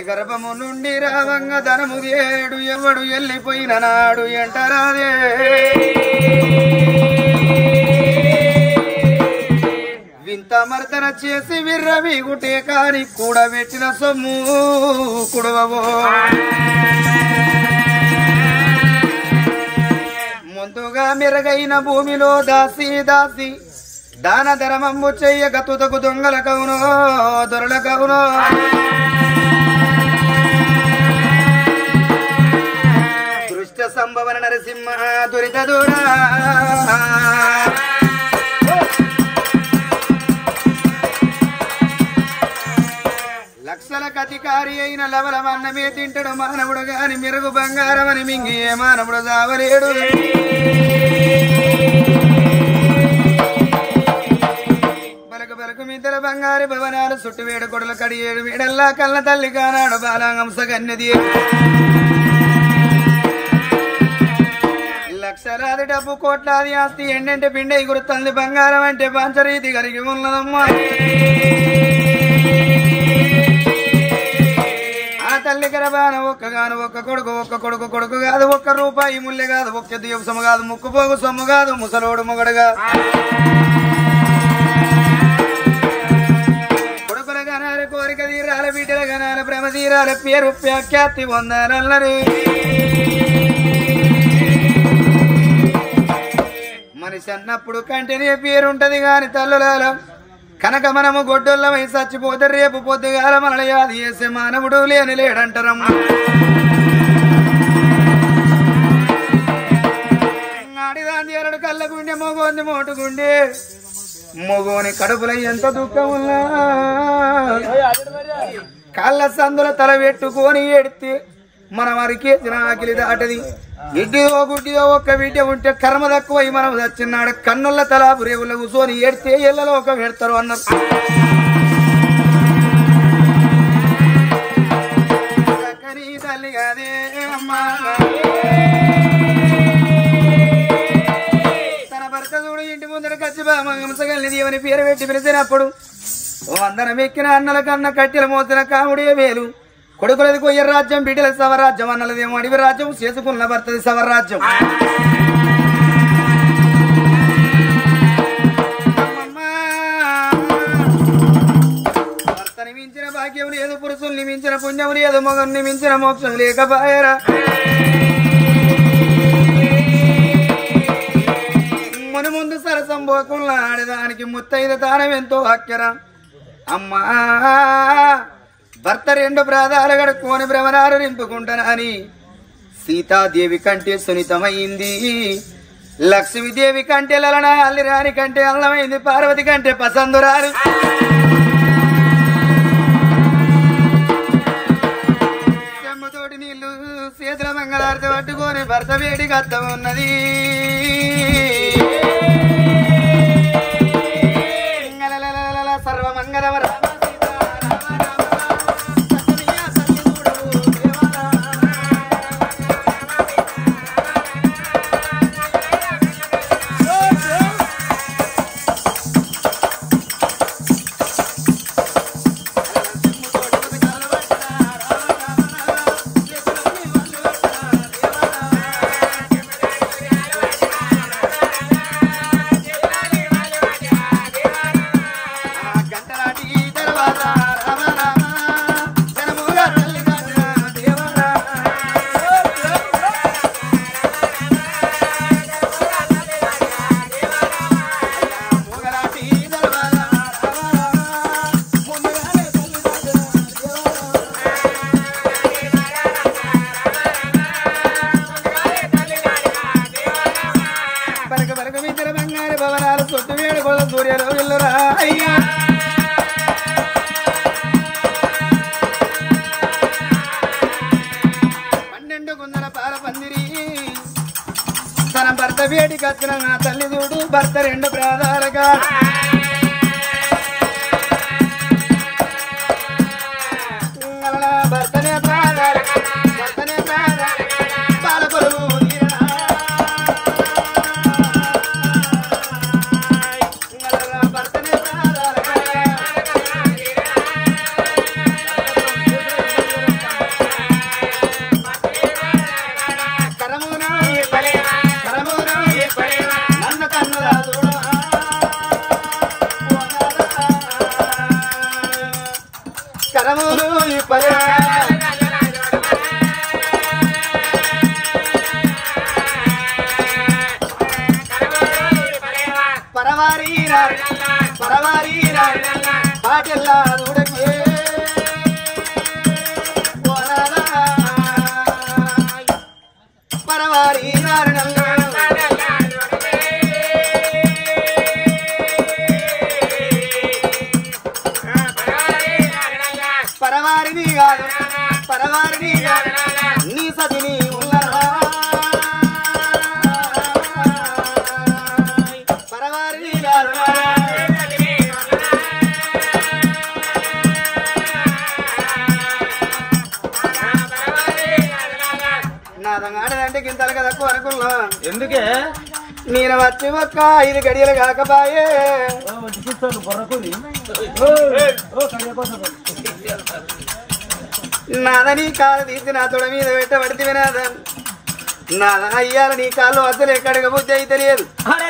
గర్భము నుండి రావంగ ధనము ఏడు ఎవడు ఎల్లిపోయిన నాడు ఎంటరాదే వింత మర్దన చేసి విర్రవి గుటే కాని కూడబెట్టిన సొమ్ము కుడవవో ముందుగా మెరుగైన భూమిలో దాసి దాసి దాన ధర్మము చెయ్యక తుదకు దొంగల కవునో దొరల కవునో దృష్ట సంభవన నరసింహ దురిత దూరా లక్షలకు అధికారి అయిన లవలమన్నమే తింటాడు మానవుడు గాని మెరుగు బంగారం అని మింగి ఏ మానవుడు జావలేడు బలక బలక మిద్దల బంగారు భవనాలు చుట్టు వేడు కొడలు కడియేడు వీడల్లా కళ్ళ తల్లి కానాడు బాలాంగంస కన్నది లక్షలాది డబ్బు కోట్లాది ఆస్తి ఎండంటే పిండి గురుతుంది బంగారం అంటే పంచరీతి కలిగి ఉన్నదమ్మా ఆ తల్లి గర్భాన ఒక్కగాను ఒక్క కొడుకు ఒక్క కొడుకు కొడుకు కాదు ఒక్క రూపాయి ముల్లె కాదు ఒక్క దీపసము కాదు ముక్కు పోగు సొమ్ము కాదు ముసలోడు మొగడుగా కొడుకుల గనాల కోరిక తీరాల బిడ్డల గనాల ప్రేమ తీరాల పేరు వ్యాఖ్యాతి పొందాలన్నది మనిషి అన్నప్పుడు కంటినే పేరుంటది గాని తల్లులాల కనుక మనము గొడ్డొల్లమై చచ్చిపోతే రేపు పొద్దుగాల మనల యాది చేసే మానవుడు లేని లేడంటారమ్మా ఆడిదాంది ఎరడు కళ్ళగుండె మొగోంది మోటుగుండె మొగోని కడుపుల ఎంత దుఃఖం ఉన్నా కళ్ళ సందుల తల పెట్టుకొని ఎడితే మన వారికి ఆకిలి దాటది ఎడ్డిదో గుడ్డిదో ఒక్క బిడ్డ ఉంటే కర్మ తక్కువై మనం చచ్చినాడు కన్నుల తలాపు రేవుల కూర్చొని ఏడితే ఇళ్లలో ఒక పెడతారు అన్నారు చక్కని తల్లి కాదే అమ్మా తన భర్త చూడు ఇంటి ముందర కచ్చి బామగంసగల్ని దేవుని పేరు పెట్టి పిలిచినప్పుడు ఓ అందరం ఎక్కిన అన్నల కన్న కట్టెల మోసిన కాముడే వేలు కొడుకులది కొయ్య రాజ్యం బిడ్డల సవరాజ్యం అన్నలదేమో అడవి రాజ్యం చేసుకున్న భర్తది సవరాజ్యం అమ్మమ్మా. భర్తని మించిన భాగ్యం లేదు పురుషుల్ని మించిన పుణ్యం లేదు మొగన్ని మించిన మోక్షం లేకపోయారా మన ముందు సరసం పోకుండా ఆడదానికి ముత్తైద తానం ఎంతో హక్కెరా అమ్మా భర్త రెండు ప్రాధాలు గడుక్కొని భ్రమరాలు నింపుకుంటానని సీతాదేవి కంటే సున్నితమైంది లక్ష్మీదేవి కంటే లలన అల్లిరాని కంటే అల్లమైంది పార్వతి కంటే పసందురాలు చెమ్మతోటి నీళ్లు చేతుల మంగళారతి పట్టుకొని భర్త వేడికి అర్థం ఉన్నది లలలలలల సర్వమంగళమ రామ సీతా రామ రామ సత్యమయ్య సత్యమూఢవు దేవా గంటలాటి తర్వాత రామ రామ జనముగా తల్లి కాచిన దేవరా మొగలాటి తర్వాత రామ రామ ముందుగానే తల్లి కాచిన దేవరా పరక పరక మిద్దర బంగారు భవనాలు చుట్టూ వేడు కొల సూర్యలో ఇల్లురా అయ్యా పన్నెండు గుందల పాల పందిరి తన భర్త వేడికి వచ్చిన నా తల్లి చూడు భర్త రెండు ప్రాధాలుగా భర్తనే ప్రాధాలు భర్తనే ప్రాధాలు పాలకొలు తీరనా భర్తనే ప్రాధాలుగా కరములు ఇప్పలే పరవారి రారు, పరవారి రారు, పాటెల్లా దూడకే. పోరాదా. పరవారి రారు నల్లా. పరవారిని కాదు పరవారిని కాదు నీ సతిని ఉన్నదా పరవారిని కాదు నా దంగాడదంటే గింతలు కదా అనుకున్నా ఎందుకే నేను వచ్చి ఒక్క ఐదు గడియలు కాకపాయే నాదని కాలు తీసి నా తొడ మీద పెట్టబడితే వినాద నాద అయ్యాల నీ కాళ్ళు అసలు ఎక్కడికి బుద్ధి అయితే లేదు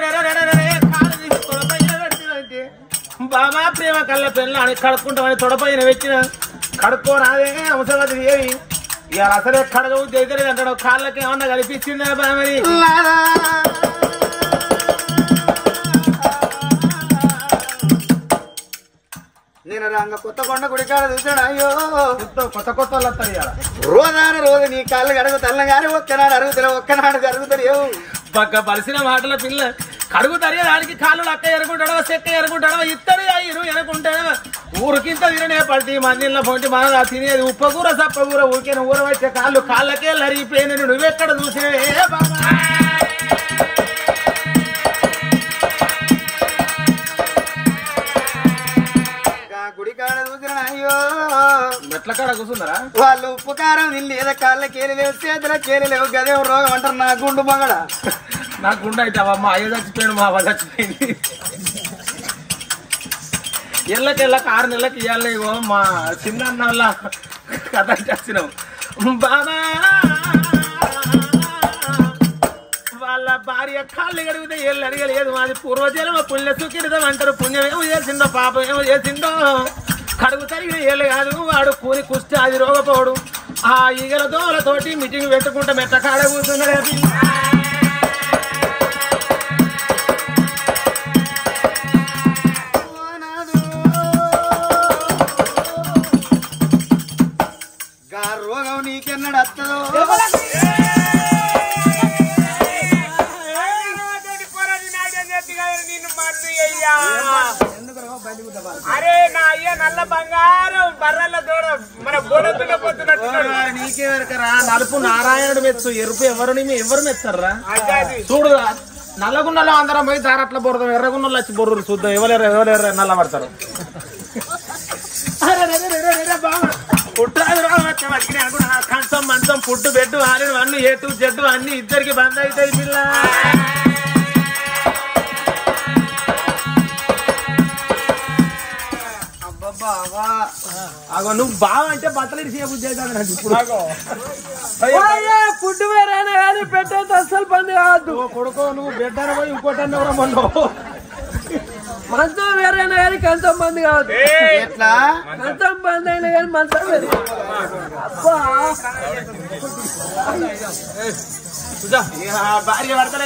బాబా ప్రేమ కళ్ళ పెళ్ళని కడుక్కుంటామని తొడపైన పెట్టిన కడుక్కోరాదే అవసరమది ఏమి ఇక అసలే కడగవు దగ్గర అంటాడు కాళ్ళకి ఏమన్నా కనిపించిందా బామరి నాదా. నేను రంగ కొత్త కొండ గుడికాడ చూసాడు అయ్యో కొత్త కొత్త కొత్త వాళ్ళు వస్తారు ఇవాళ రోజాన రోజు నీ కాళ్ళు గడుగు తెల్లగానే ఒక్కనాడు అరుగుతారు ఒక్కనాడు జరుగుతారు పక్క పలిసిన మాటల పిల్ల కడుగు తరిగడానికి కాళ్ళు అక్క ఎరుకుంటాడో చెక్క ఎరుకుంటాడో ఇత్తడి ఇరు ఎనుకుంటాడో ఊరికింత తిననే పడితే మందిలో పొంటి మన తినేది ఉప్పకూర సప్పకూర ఊరికే ఊర వచ్చే కాళ్ళు కాళ్ళకే లరిగిపోయిన నువ్వెక్కడ చూసినవే బాబా గుడికాడ చూసిన అయ్యో మెట్ల కాడ కూర్చున్నారా వాళ్ళు ఉప్పు కారం తిని లేదా కాళ్ళ కేలి లేవు చేతుల కేలి లేవు గదేం రోగం అంటారు నా గుండు మగడ నాకు గుండె అయితే అమ్మ అయ్య చచ్చిపోయాడు మా అవ్వ చచ్చిపోయింది ఎల్లకి ఎల్లకి ఆరు నెలలకి ఇవ్వాలి ఇగో మా చిన్న అన్న వల్ల కథ వచ్చినాం బాబా వాళ్ళ భార్య కాళ్ళు గడిగితే ఏళ్ళు అడగలేదు మాది పూర్వజన్మ పుణ్య సుఖిరితం అంటారు పుణ్యం ఏమో చేసిందో పాపం ఏమో చేసిందో కడుగు తరిగిన ఏళ్ళు కాదు వాడు కూని కుష్టి అది రోగపోడు ఆ ఈగల దోమలతోటి మీటింగ్ పెట్టుకుంటే మెట్ట కాడ కూర్చున్నాడు ఆ పిల్ల. గా రోగం నీకెన్నడు వస్తుందో అరే నా అయ్య నల్ల బంగారం బర్రెల దూడ మన బొడతున్న పొద్దునట్టున్నాడు నీకే వరకరా నలుపు నారాయణుడు మెచ్చు ఎరుపు ఎవరు ఎవరు మెచ్చారా చూడు నల్లగున్నలో అందరం పోయి దారట్ల బొరదాం ఎర్రగున్నలో వచ్చి బొర్రు చూద్దాం ఎవరెర్ర ఎవరెర్ర నల్ల పడతారు పుట్టాది కంచం మంచం పుట్టు బెడ్డు ఆరిన అన్ని ఏటు జడ్డు అన్ని ఇద్దరికి బంద్ అవుతాయి పిల్ల అబ్బబ్బా అగో నువ్వు బావ అంటే బట్టలు ఇడిచి బుద్ధి అవుతుంది నాకు ఇప్పుడు ఫుడ్ వేరేనా కానీ పెట్టేది అస్సలు బంద్ కావద్దు ఓ కొడుకో నువ్వు బిడ్డను పోయి ఇంకోటి ఎవరో మొన్న మంచం వేరేనా కానీ కంచం బంద్ కావద్దు ఎట్లా కంచం బంద్ అయినా కానీ మంచం వేరే అబ్బా భార్య పడతలే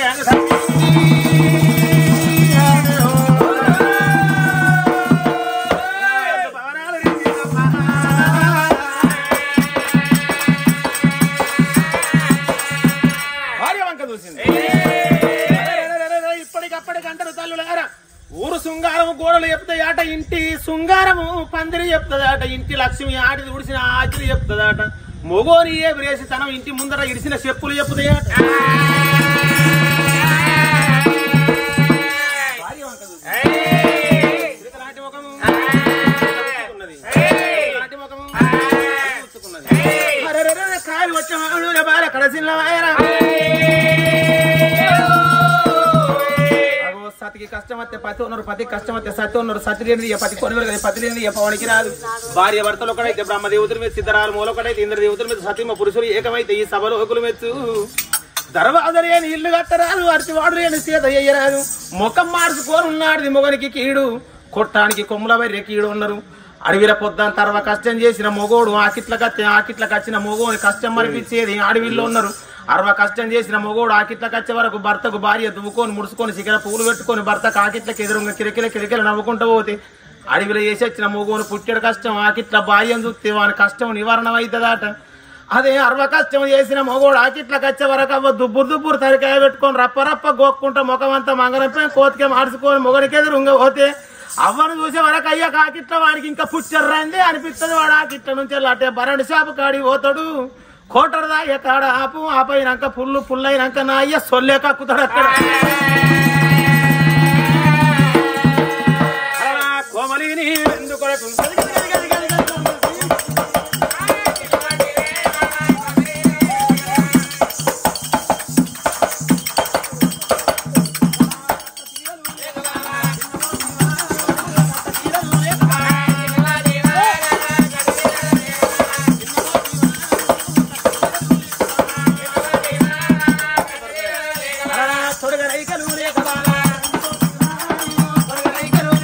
భార్య వంక చూసింది ఇప్పటికప్పటికి అంటారు తల్లులారా ఊరు శృంగారము గోడలు చెప్తాయట ఇంటి శృంగారము పందిరి చెప్తుందట ఇంటి లక్ష్మి ఆడిది ఉడిసిన ఆకిలి చెప్తుందట మొగోని ఏ బ్రేసి తనం ఇంటి ముందర ఇడిసిన చెప్పులు చెప్పుతాయట భార్య వంక చూసింది. చిలకలాంటి ముఖము, ముచ్చుకున్నది. చిలకలాంటి ముఖము, ముచ్చుకున్నది. అరెరెరె, కాయలు వచ్చే బాల కడసిల్ల వాయరా అగో సతికి కష్టం వస్తే పతి ఉన్నారు పతి కష్టం వస్తే సతి ఉన్నారు సతి లేనిది ఏ పతి కొనుగోలు కదా పతి లేనిది ఏ పవనికి రాదు భార్య భర్తలు ఒకడైతే బ్రహ్మదేవుతుల మీద సిద్ధరాలు మూలొకడైతే ఇంద్రదేవుతుల మీద సతీమ పురుషులు ఏకమైతే ఈ సభలో ఒకలు మెచ్చు దర్వాజలు లేని ఇల్లు కట్టరాదు అరటివాడు లేని సీత అయ్యరాదు ముఖం మార్చుకొని ఉన్నాడు మొగనికి కీడు కొట్టానికి కొమ్ముల వైర్య కీడు ఉన్నారు అడవిల పొద్దున తర్వాత కష్టం చేసిన మొగోడు ఆకిట్లకు వచ్చి ఆకిట్లకు వచ్చిన మొగోని కష్టం మరిపించేది అడవిలో ఉన్నారు అరవ కష్టం చేసిన మొగోడు ఆకిట్లకు వచ్చే వరకు భర్తకు భార్య దువ్వుకొని ముడుచుకొని సిగర పూలు పెట్టుకొని భర్త ఆకిట్లకు ఎదురుగా కిరకిల కిరకిల నవ్వుకుంటూ పోతే అడవిలో వేసి వచ్చిన మొగోను పుట్టెడు కష్టం ఆకిట్ల భార్యను చూస్తే వాని కష్టం నివారణ అవుతుందట అదే అరవ కష్టం చేసిన మొగోడు ఆకిట్లకు వచ్చే వరకు అవ్వ దుబ్బురు దుబ్బురు తరికాయ పెట్టుకొని రప్ప రప్ప గోక్కుంటా ముఖం అంతా మంగరంపై కోతికే మార్చుకొని మొగడికి ఎదురుగా పోతే అవ్వను చూసే వరకు అయ్యా కాకిట్ల వాడికి ఇంకా పుచ్చర్రైంది అనిపిస్తుంది వాడు ఆకిట్ల నుంచి అటే బరణి షాపు కాడి పోతాడు కోటర్ దాగే కాడ ఆపు ఆపైనాక పుల్లు పుల్లైనాక నా అయ్య సొల్లే కక్కుతాడు అక్కడ అలా కోమలిని ఎందుకొరకు అలా తొడగరైకలు లేకవాలా తొడగరైకలు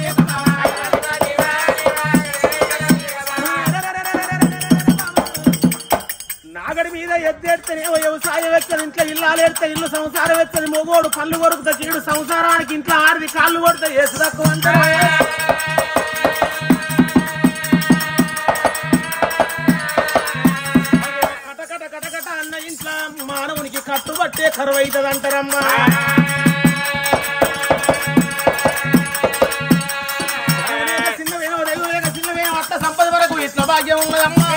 నాగడి మీద ఎత్తేస్తేనేమో వ్యవసాయం ఎత్తది ఇంట్లో ఇల్లాలు ఎడితే ఇల్లు సంసారం ఎత్తది మొగోడు పళ్ళు కొరుకుతా కీడు సంసారానికి ఇంట్లో ఆడిది కాళ్ళు కొడితే ఏసు తక్కువ అంటారు కటకట కటకట అన్న ఇంట్లో మానవునికి కట్టుబట్టే కరువు అవుతుంది అంటారమ్మా చిన్నవేమో రైతులేక చిన్నవేమో అట్ట సంపద వరకు ఇట్లా భాగ్యం ఉన్నదమ్మా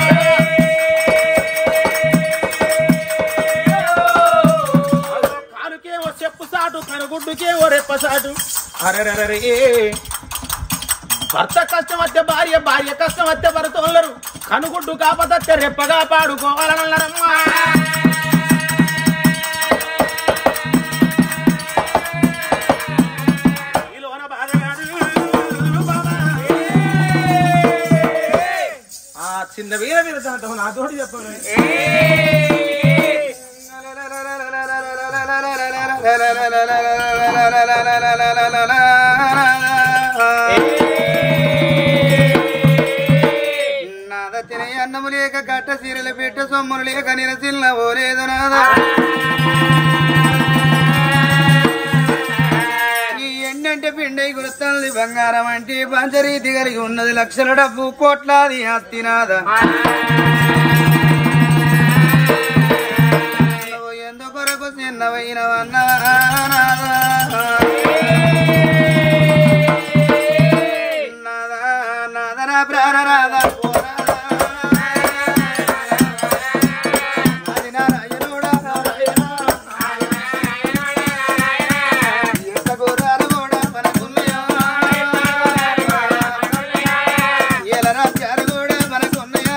కానుకేమో చెప్పు సాటు కనుగుడ్డుకేమో రెప్ప సాటు అరెరరే భర్త కష్టం వస్తే భార్య భార్య కష్టం వస్తే భర్త ఉండరు కనుగుడ్డు కాపతస్తే రెప్పగా పాడుకోవాలనల్లరమ్మా ఈలోన బాధగాడు బాబా. ఆ చిన్న వీర వీర దాంట్లో నా తోటి చెప్పను నాద తినే అన్నము లేక గట్ట సీరలు పెట్ట సొమ్ములు లేక నిరసిల్ల ఓలేదు నాదా ఈ ఎండంటే పిండై గురుతుంది బంగారం అంటే పంచరీతి కలిగి ఉన్నది లక్షల డబ్బు కోట్లాది ఆస్తి నాదా నువ్వు ఎందుకొరకు చిన్నవైనవన్నా నాదా నాదా నాదనా ప్రాణ రాధా అది నారాయణుడా నారాయణ ఎంత గుర్రాలు కూడా మనకున్నాయో ఏల రాజ్యాలు కూడా మనకున్నాయా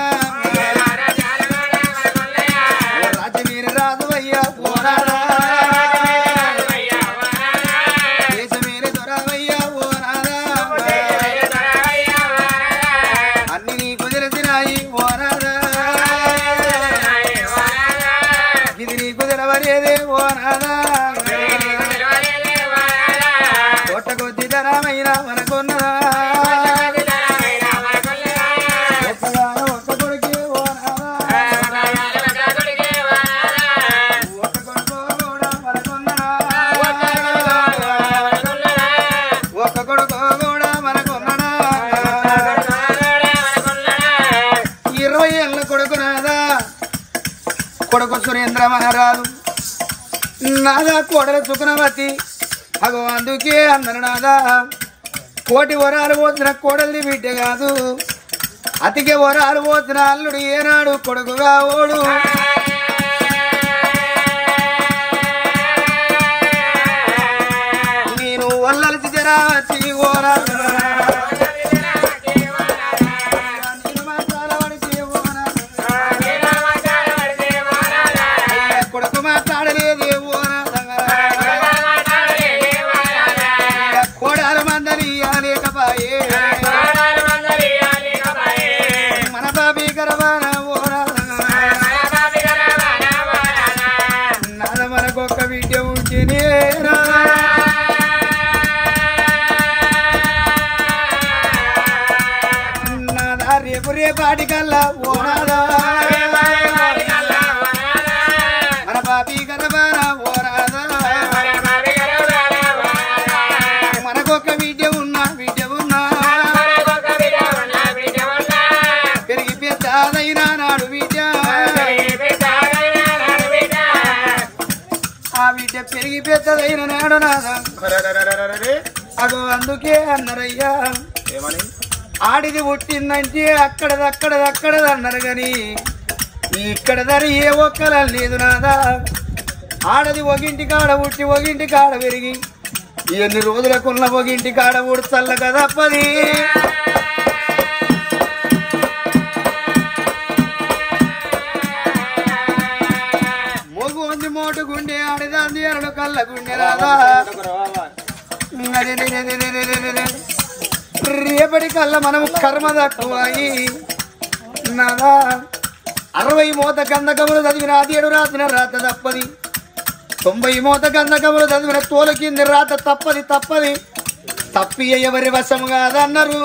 ఓ రాజవీర రాజువయ్యా పోరాడా దేశమేరి దొరవయ్యా పోరాడా అన్ని నీకు తెలిసినాయి పోరాడా ఇది నీకు తెలవలేదే పోరాడా కోట కొద్ది ధరమైన మనకున్నదా ఒక్కగాన ఒక్క కొడుకే పోరాడా ఒక్క కొడుకు కూడా మనకున్నదా ఒక్క కొడుకు కూడా మనకున్నదా ఇరవై ఏళ్ళ కొడుకు నాదా కొడుకు సురేంద్ర మహారాజు నాదా కోడల సుఖనవతి అగో అందుకే అందరు నాదా కోటి వరాలు పోతున్న కోడల్ని బిడ్డ కాదు అతికే వరాలు పోతున్న అల్లుడు ఏనాడు కొడుకుగా ఓడు నేను వల్లలిసి జరా వచ్చి ఓరా నేను మాట్లాడవలసి ఓరా కొడుకు మాట్లాడలేదు ఓరా కోడాల మందని లేకపాయే మన బాబీ గర్వాన ఓరా నాద మనకొక్క బిడ్డ ఉంటేనే రా రేపు రేపాటి కల్లా ఓనాదా మన బాబీ గర్భాన ఓనాదా మనకొక విద్య ఉన్నా విద్య ఉన్నా పెరిగి పెద్దదైన నాడు విద్య ఆ విద్య పెరిగి పెద్దదైన నాడు నాదా అగో అందుకే అన్నరయ్యా ఏమని ఆడిది పుట్టిందంటే అక్కడది అక్కడది అన్నారు గాని ఇక్కడ ధర ఏ ఒక్కల లేదు నాదా ఆడది ఒగింటి కాడ పుట్టి ఒగింటి కాడ పెరిగి ఎన్ని రోజులకున్న ఒగింటి కాడ ఊడు చల్ల కదా పది మొగు ఉంది మోటు గుండె ఆడిదాంది అరడు కళ్ళ గుండె రాదా రేపటి కల్లా మనం కర్మ తక్కువయి నాదా అరవై మూత గంధకములు చదివిన అదేడు రాసిన రాత తప్పది తొంభై మూత గంధకములు చదివిన తోల కింది రాత తప్పది తప్పది తప్పి ఎవరి వశం కాదన్నారు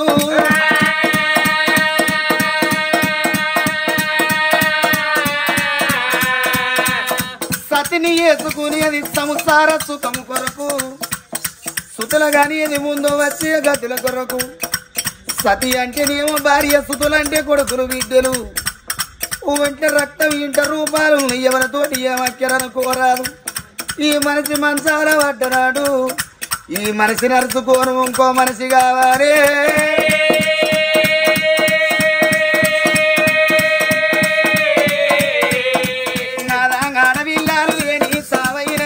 సతిని వేసుకుని అది సంసార సుఖము కొరకు సుతుల గాని అది ముందు వచ్చే గతుల కొరకు సతి అంటేనేమో భార్య సుతులంటే కొడుకులు బిడ్డలు అంటే రక్తం ఇంట రూపాలు ఎవరితోటి ఏమక్కరను కోరాదు ఈ మనిషి మంచాల పడ్డనాడు ఈ మనిషి నరుచుకోను ఇంకో మనిషి కావాలి నాదాంగాడ విల్లాలు లేని సావైనా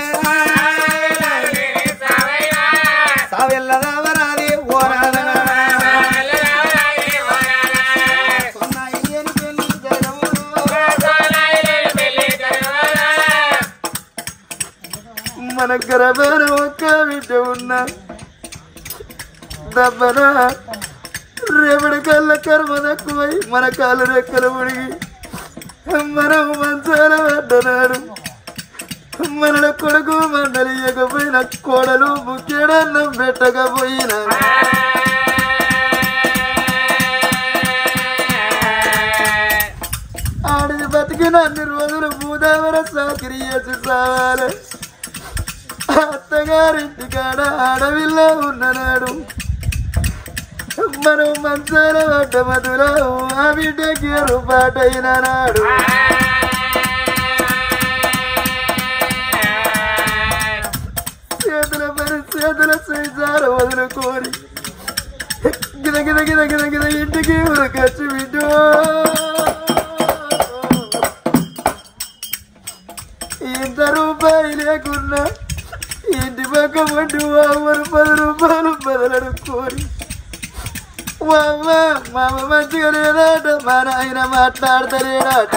సావెల్లదావరాది ఓరాదా సొన్నాయి లేని పెళ్లి జరగవు. మన గర్భాన ఒక్క బిడ్డ ఉన్నా దబ్బన రేపటి కళ్ళ కర్మ తక్కువై మన కాళ్ళు రెక్కలు ముడిగి మనం మంచాల పడ్డనాడు మనల కొడుకు మండలియకపోయిన కోడలు ముఖ్యడన్నం పెట్టకపోయినా ఆడిది బతికిన అన్ని రోజులు భూదావర సాకిరి చేసి సావాలి అత్తగారింటి కాడ ఆడవిల్ల ఉన్ననాడు మనం మంచాల పడ్డ మధులో ఆ బిడ్డకి రూపాటైన నాడు చేతుల పని చేతుల సంసారం వదులుకోని గిద గిద గిద గిద గిద ఇంటికి ఉరకచ్చు బిడ్డో ఇంత రూపాయి లేకున్నా ఇంటి పక్క వంటి వారు పది రూపాయలు బదలడుకోని మామ మామ మంచిగా లేదాట మా నాయన మాట్లాడతలేడాట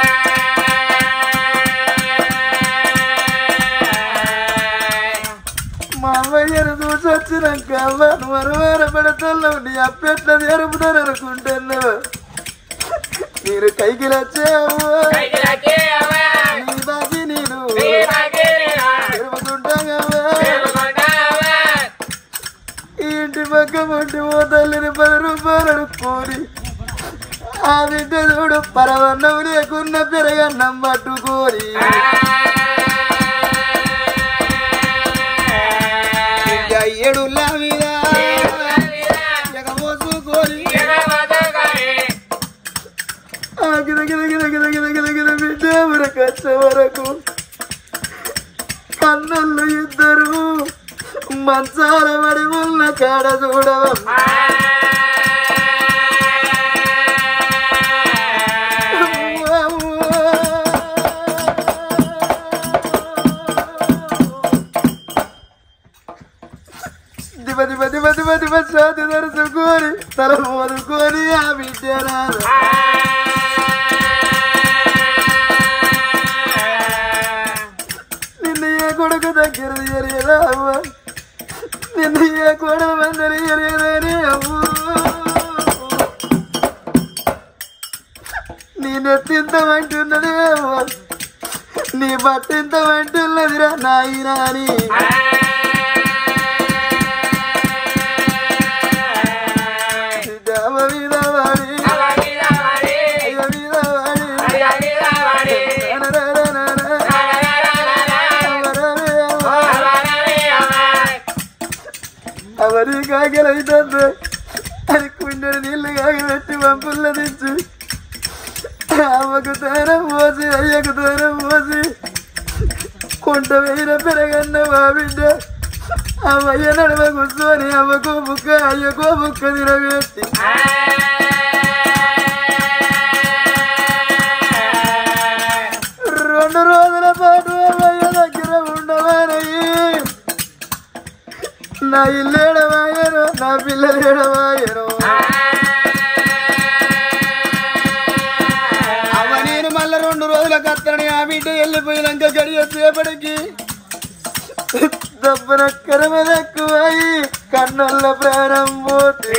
మా అమ్మయ్యను చూసి వచ్చినాక అవ్వను వరవార పడతల్లో నీ అప్పెట్ల నేర్పుతాను అనుకుంటున్నావు మీరు కైకి వచ్చావు నీ బాకి నేను జరుపుకుంటాగా ఇంటి పక్క వంటి ఓ తల్లిని పది రూపాయలు అడుక్కోని ఆ బిడ్డ చూడు పరవన్నం లేకున్న పెరగన్నం పట్టుకోని బిడ్డ ఏడుల మీద ఎగమోసుకొని ఆ గిద గిద గిద గిద గిద గిద గిద బిడ్డ వరకొచ్చే వరకు కన్నులు ఇద్దరు మంచాల పడి ఉన్న కాడ చూడవమ్మా దివ దివ దివ దివ దివ సాధి నరుచుకొని తల మోదుకొని ఆ బిడ్డ రాదు నిన్ను ఏ కొడుకు దగ్గర ఎరియదా అవ్వ నిన్ను ఏ కొడుకు మందరి ఎరియదని అవ్వు నీ నెత్తింత వంటున్నదే అవ్వ నీ బట్టింత వంటున్నదిరా నాయనా అని దావ మీద వాడి ఆకలైతుంది అది కుండెడు నీళ్లు కాగబెట్టి పంపుల్లో తెచ్చు అమ్మకు తోనం పోసి అయ్యకు తోనం పోసి కుంట వేయిన పెరగన్న మా బిడ్డ అమ్మయ్య నడుమ కూర్చొని అమ్మకో బుక్క అయ్యకో బుక్క తిరగబెట్టి రెండు రోజుల పాటు అమ్మయ్య దగ్గర ఉండవానయ్యి నా ఇల్లు ఎడవాయరు నా పిల్లలు ఎడవాయరు అవ్వ నేను మళ్ళా రెండు రోజుల కత్తని ఆ బిడ్డ వెళ్ళిపోయినాక గడియ సేపటికి దబ్బనక్కర మీద ఎక్కువయి కన్నుల ప్రాణం పోతే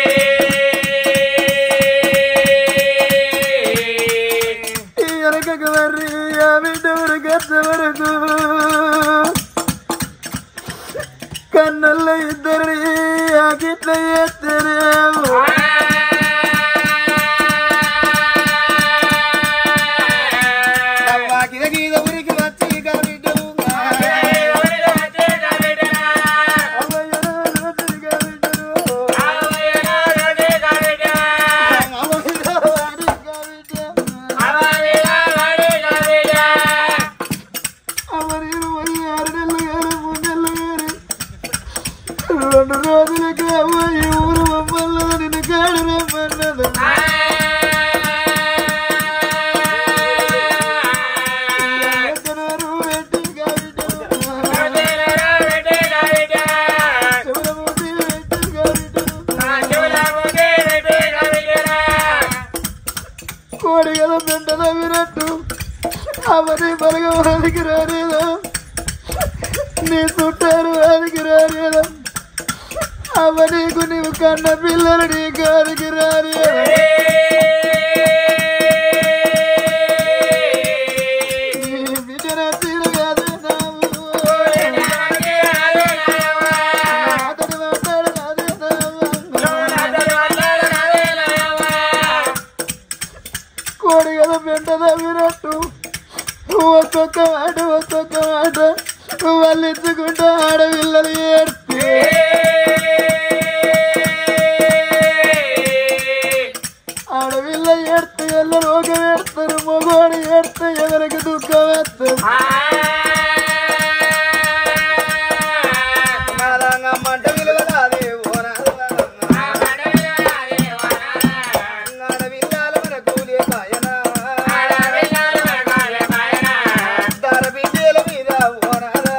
ఈ వెనకకు మర్రి ఆ బిడ్డ వరకు వచ్చే వరకు కన్నుల ఇద్దరిని ఆకిట్ల ఎత్తరేమో అవ్వాకిద గీద ఊరికి వచ్చి కవిడ్డలు రెండు రోజులకి అమ్మాయి ఊరు మమ్మల్ని నిన్ను కాడు రమ్మన్నది కోడిగల బిడ్డ నవ్వినట్టు అవని బలగ వారికి రానేదా నీ చుట్టారు వారికి రానేదా అవ నీకు నీవు కన్న పిల్లలు నీ గారికి రానేదా నీ బిడ్డ తీరు కాదే అతడి మాట్లాడు కోడి కదా పెంట తవ్వినట్టు ఒక్కొక్క మాట ఒక్కొక్క మాట వాళ్ళు ఇచ్చుకుంటా ఆడపిల్లలు ఏడ్చి ఆడపిల్ల ఏడ్తే ఎల్ల రోగం ఏడతారు మగవాడు ఏడ్తే ఎవరికి దుఃఖం వేస్తారు మంట విలువ రాదే ఆడపిల్లల మన కూలే కాయనా దరబిడ్డల మీద ఓనారా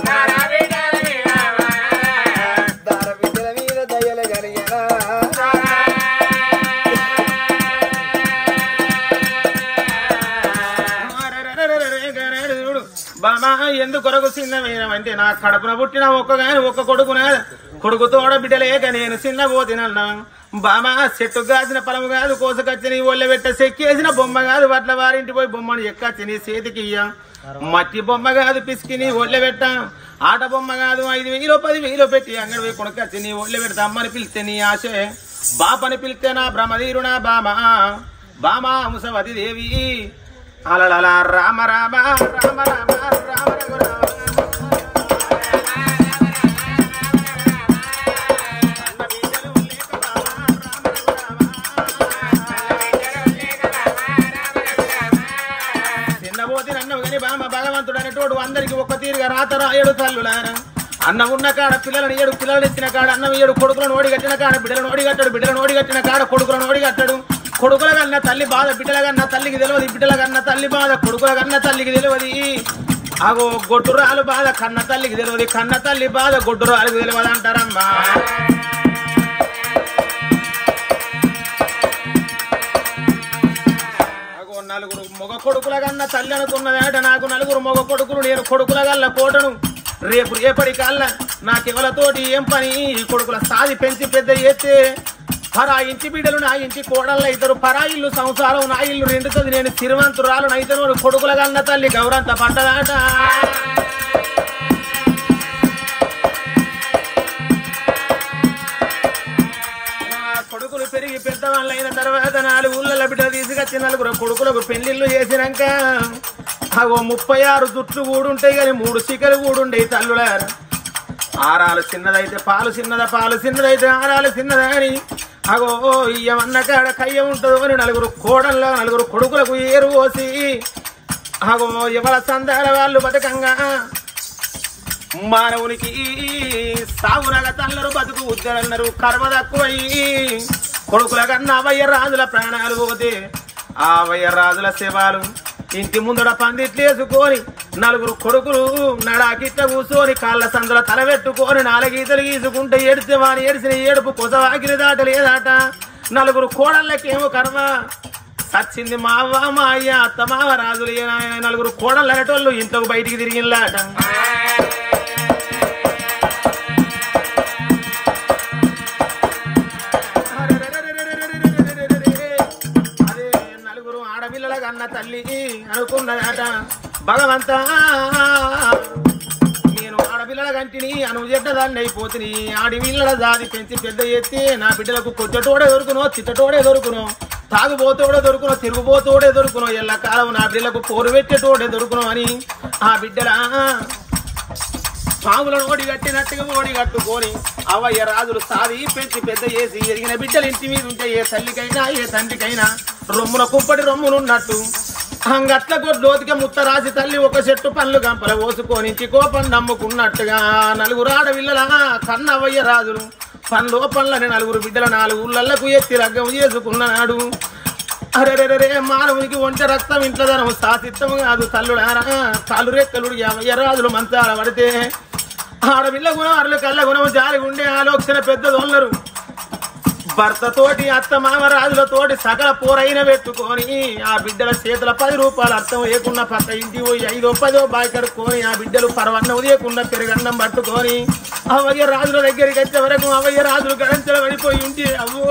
దరబిడ్డల మీద దయలు కలిగినా బామా ఎందుకు కొరకు చిన్నమేనమంటే నా కడుపున పుట్టిన ఒక్క గాని ఒక్క కొడుకున కొడుకు తోడ బిడ్డలేక నేను చిన్న పోతినన్నా బామా చెట్టు కాసిన పొలము కాదు కోసకొచ్చి నీ ఒళ్ళ పెట్ట చెక్కేసిన బొమ్మ కాదు వడ్ల వారింటి పోయి బొమ్మను ఎక్కచ్చి నీ చేతికి ఇయ్యం మట్టి బొమ్మ కాదు పిసికి నీ ఒళ్ళ పెట్ట ఆట బొమ్మ కాదు ఐదు వేలు పది వేలు పెట్టి అంగడి పోయి కొనుక్కొచ్చి నీ ఒళ్ళ పెడితే అమ్మని పిలిస్తే నీ ఆశే బాపని పిలిస్తే నా బ్రహ్మధీరునా బామా బామా ముసవతి దేవి అలలల రామ రామ రామ రామ రామ రఘు రామ చిన్నబోతి అన్నవు గని బామ భగవంతుడు అనేటోడు అందరికి ఒక్క తీరుగా రాత రాయడు తల్లులారా అన్న ఉన్న కాడ పిల్లలను ఏడు పిల్లలు ఇచ్చిన కాడ అన్నం ఏడు కొడుకులను ఓడి కట్టిన కాడ బిడ్డలను ఓడి కట్టాడు బిడ్డలను ఓడి కట్టిన కాడ కొడుకులను ఓడి కట్టాడు కొడుకుల కన్నా తల్లి బాధ బిడ్డల కన్నా తల్లికి తెలియదు బిడ్డల కన్నా తల్లి బాధ కొడుకుల కన్నా తల్లికి తెలియదు అగో గొడ్డురాలు బాధ కన్న తల్లికి తెలియదు కన్న తల్లి బాధ గొడ్డురాలకు తెలియదు అంటారమ్మా నాకు నలుగురు మొగ కొడుకుల కన్నా తల్లి అనుకున్నదేట నాకు నలుగురు మొగ కొడుకులు నేను కొడుకుల గల్ల కోటను రేపు రేపటి కల్లా నాకెవలతోటి ఏం పని ఈ కొడుకుల సాది పెంచి పెద్ద ఎత్తే పరా ఇంటి బిడ్డలు నా ఇంటి కోడళ్ళ ఇద్దరు పరా ఇల్లు సంసారం నా ఇల్లు రెండుతుంది నేను సిరివంతురాలు నైతను కొడుకుల కన్న తల్లి గౌరంత పడ్డదాట నా కొడుకులు పెరిగి పెద్దవాళ్ళు అయిన తర్వాత నాలుగు ఊళ్ళ బిడ్డ తీసుకొచ్చి నలుగురు కొడుకులకు పెళ్లిళ్ళు చేసినాక అగో ముప్పై ఆరు జుట్లు ఊడుంటాయి కానీ మూడు చికెలు ఊడుండే తల్లులారు ఆరాలు చిన్నదైతే పాలు చిన్నదా పాలు చిన్నదైతే ఆరాలు చిన్నదా అని అగో ఇయ్యమన్న కాడ కయ్య ఉంటుందో అని నలుగురు కోడల్లో నలుగురు కొడుకులకు ఏరు పోసి అగో ఎవల సందాల వాళ్ళు బతకంగా మానవునికి సాగునగ తల్లరు బతుకు ఉద్దరన్నారు కర్మ తక్కువయ్యి కొడుకుల కన్నా అవయ్య రాజుల ప్రాణాలు పోతే ఆ అవయ్య రాజుల శవాలు ఇంటి ముందర పందిట్లేసుకొని నలుగురు కొడుకులు నడాకిట్ట కూర్చొని కాళ్ళ సందుల తల పెట్టుకొని నాలుగీతలు గీసుకుంటే ఏడితే వాని ఏడిసిన ఏడుపు కొసవాకిలి దాటలేదాట నలుగురు కోడళ్ళకేమో కర్మ సచ్చింది మా అవ్వ మా అయ్య అత్త మావ రాజులు ఏ నాయన నలుగురు కోడళ్ళు అనేటోళ్ళు ఇంట్లోకి బయటికి తిరిగిలాట అదే నలుగురు ఆడపిల్లల కన్న తల్లి అనుకున్నదట భగవంత నేను ఆడపిల్లల కంటిని అనుజెడ్డదాన్ని అయిపోతుంది ఆడపిల్లల జాతి పెంచి పెద్ద ఎత్తి నా బిడ్డలకు కొచ్చటోడే దొరుకునో చిట్టటోడే దొరుకునో తాగుబోతోడే దొరుకునో తిరుగుబోతోడే దొరుకునో ఎల్ల కాలం నా బిడ్డలకు పోరు పెట్టేటోడే దొరుకునో అని ఆ బిడ్డల పాములను ఓడి కట్టినట్టుగా ఓడి కట్టుకొని అవయ్య రాజులు సాది పెంచి పెద్ద చేసి ఎరిగిన బిడ్డలు ఇంటి మీద ఉంటే ఏ తల్లికైనా ఏ తండ్రికైనా రొమ్మున కుప్పటి రొమ్మునున్నట్టు అంగట్ల గొడ్లోతిక ముత్త రాసి తల్లి ఒక చెట్టు పండ్లు గంపల పోసుకొని కోపం నమ్ముకున్నట్టుగా నలుగురు ఆడవిల్లల కన్నవయ్య రాజులు పండ్లో పండ్లని నలుగురు బిడ్డల నాలుగు ఊళ్ళకు ఎత్తి రగ్గం చేసుకున్నాడు అరెరెరే మానవునికి ఒంట రక్తం ఇంట్లదనం శాసిత్తం కాదు తల్లుడారా కాలు రెక్కలుడు యాభై రాజులు మంచాల పడితే ఆడపిల్ల గుణం అరలు కళ్ళ గుణం జారి ఉండే ఆలోచన పెద్దదొల్లరు భర్తతోటి అత్త మామ రాజులతోటి సకల పోరైన పెట్టుకొని ఆ బిడ్డల చేతుల పది రూపాయలు అర్థం వేయకుండా పక్క ఇంటి పోయి ఐదో పదో బాయ్ కడుక్కొని ఆ బిడ్డలు పరవన్నం వేయకుండా పెరుగన్నం పట్టుకొని అవయ్య రాజుల దగ్గరికి వచ్చే వరకు అవయ్య రాజులు గడంచల పడిపోయి ఉంటే అవ్వో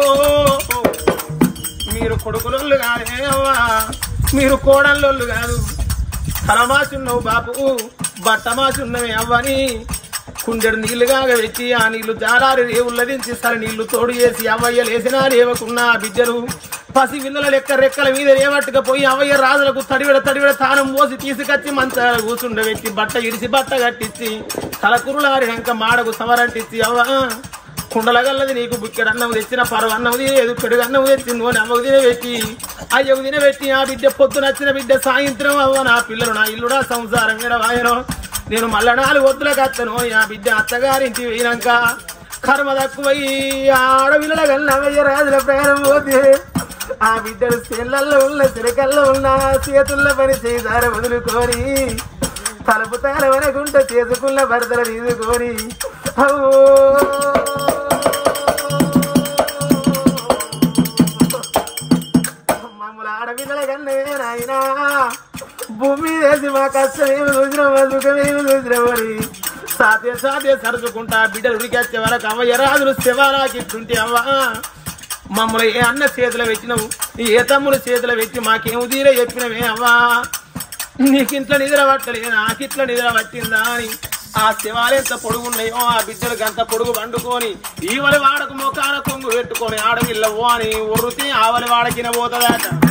మీరు కొడుకులోళ్ళు కాదే అవ్వా మీరు కోడళ్ళోళ్ళు కాదు తలమాసున్నావు బాపు బట్టమాసున్నవే అవ్వని కుండెడు నీళ్లుగా వెచ్చి ఆ నీళ్లు జారారి రేవుల్లో దించి సరే నీళ్లు తోడు చేసి అవయ్య లేసినా లేవకున్నా ఆ బిడ్డలు పసి విందుల లెక్క రెక్కల మీద రేవట్టుకపోయి అవయ్య రాజులకు తడివిడ తడివిడ తానం పోసి తీసుకొచ్చి మంచాల కూర్చుండబెట్టి బట్ట ఇడిసి బట్ట కట్టించి తలకురులారినాక మాడకు సమరంటిచ్చి అవ్వ కుండలగల్లది నీకు బుక్కెడు అన్నం తెచ్చిన పరవ అన్నం లేదు పెరుగు అన్నం తెచ్చింది అని అమ్మకు తినబెట్టి అయ్యకు తినబెట్టి ఆ బిడ్డ పొద్దు నచ్చిన బిడ్డ సాయంత్రం అవ్వ నా పిల్లలు నా ఇల్లుడా సంసారం విడవాయను నేను మళ్ళా నాలుగు వద్దులకు అత్తను ఆ బిడ్డ అత్తగారింటి పోయినాక కర్మ తక్కువయ్యి ఆడపిల్లల కన్నవయ్య రాజుల ప్రయాణం పోతే ఆ బిడ్డలు చేళ్ళల్లో ఉన్న చిరకల్లో ఉన్న చేతుల్లో పని చేసార వదులుకొని తలుపు తారవనకుంట చేసుకున్న భర్తలు తీసుకొని అవ్వో మమ్మల్ని ఆడపిల్లల కన్నే నాయనా భూమి వేసి మా కష్టం ఏమి చూసినాం మా సుఖం ఏమి చూసినామని సాధ్య సాధ్య సరుచుకుంటా బిడ్డలు ఉడికొచ్చే వరకు అవ్వ ఎరాదులు శివారాకిట్టుంటే అవ్వ మమ్మల్ని ఏ అన్న చేతులు పెట్టినవు ఏ తమ్ముడు చేతులు పెట్టి మాకేం తీరే చెప్పినవే అవ్వా నీకింట్లో నిద్ర పట్టలే నాకిట్ల నిద్ర పట్టిందా అని ఆ శివాలు ఎంత పొడుగున్నాయో ఆ బిడ్డలకు అంత పొడుగు పండుకొని ఈవలి వాడకు మొకాన కొంగు పెట్టుకొని ఆడవిల్లవో అని ఒర్రుతి ఆవలి వాడకిన పోతుందట